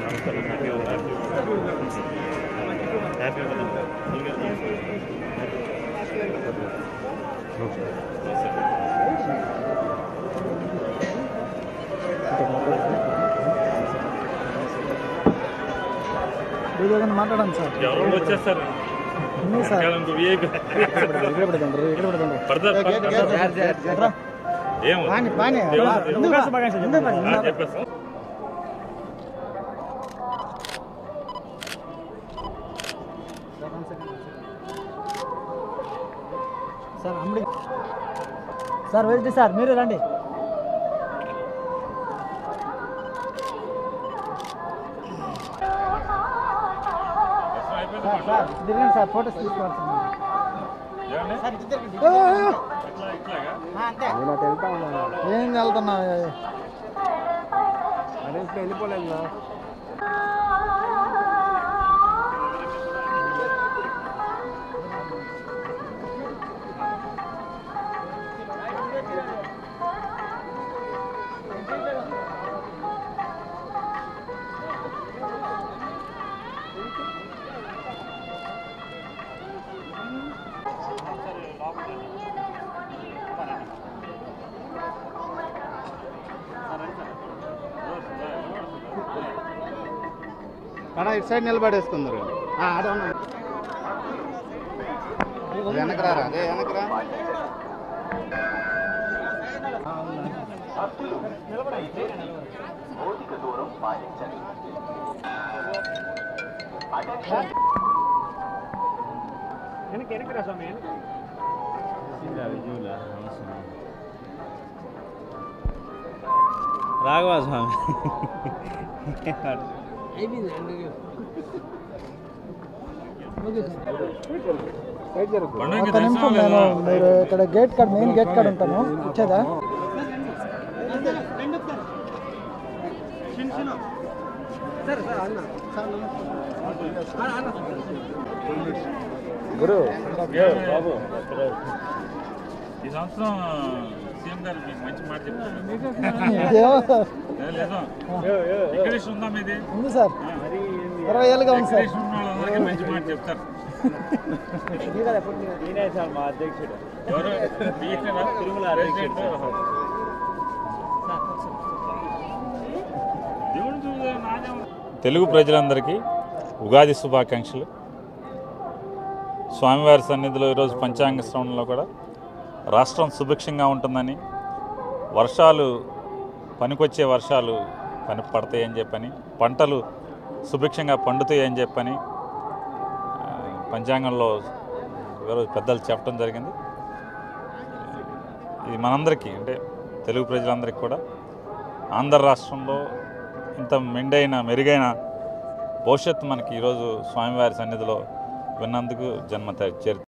నమస్కారం happy happy ఏదైనా మాట్లాడండి సార్ ఎవరు వచ్చేస్తారు ఉంది సార్ ఇంకో VIP. ఇక్కడ పెడతాండ్రు ఇక్కడ పెడతాండ్రు పడతారు, పడతారు. ఏం పాని పాని దేవుడు- ఎందుకు రా? ఎందుకు రా? ఆ, చెప్పేస్తాం సార్ అమ్మడి సార్ వెళ్తే సార్ మీరు రండి సార్ సార్ తిరగండి సార్ ఫోటోస్ తీసుకోవాల్సింది ఏమండి? సార్ ఇటు తిరగండి. ఇట్లా ఇట్లాగా ఆ, అంతే ఏం వెళ్తున్నావు వెళ్ళిపోలేదు అన్నా ఇటు సైడ్ నిలబడేసుకుందరు వెనకరా అదే వెనకరా రాఘవ స్వామి పండుగకి ఒక నిమిషం దర్శనం నేను లేదా? మీరు ఇక్కడ గేట్ కాడ మెయిన్ గేట్ కాడ ఉంటాను వచ్చేదా బాబు ఈ సంవత్సరం సీఎం గారు మీకు మంచి మాట చెప్తారు ఏమో లేదు ఎక్కడేసి ఉందా మీది ఉంది సార్ ఇరవై ఏళ్ళుగా ఉంది సార్ ఎక్కడేసి ఉన్న వాళ్ళందరికీ మంచి మాట చెప్తారు నేనే సార్ మా అధ్యక్షుడు ఎవరు మీకేనా? తిరుమల ప్రెసిడెంట్? దేవుడు చూసే నాదే ఉంది. తెలుగు ప్రజలందరికీ ఉగాది శుభాకాంక్షలు స్వామివారి సన్నిధిలో ఈరోజు పంచాంగ శ్రవణంలో కూడా రాష్ట్రం సుభిక్షంగా ఉంటుందని వర్షాలు పనికొచ్చే వర్షాలు పని పడతాయని చెప్పని పంటలు సుభిక్షంగా పండుతాయని చెప్పని ఆ, పంచాంగంలో ఈరోజు పెద్దలు చెప్పడం జరిగింది ఇది మనందరికీ అంటే తెలుగు ప్రజలందరికీ కూడా ఆంధ్ర రాష్ట్రంలో ఇంత మెండైన మెరుగైన భవిష్యత్తు మనకి ఈరోజు స్వామివారి సన్నిధిలో విన్నందుకు జన్మ చరిత్ర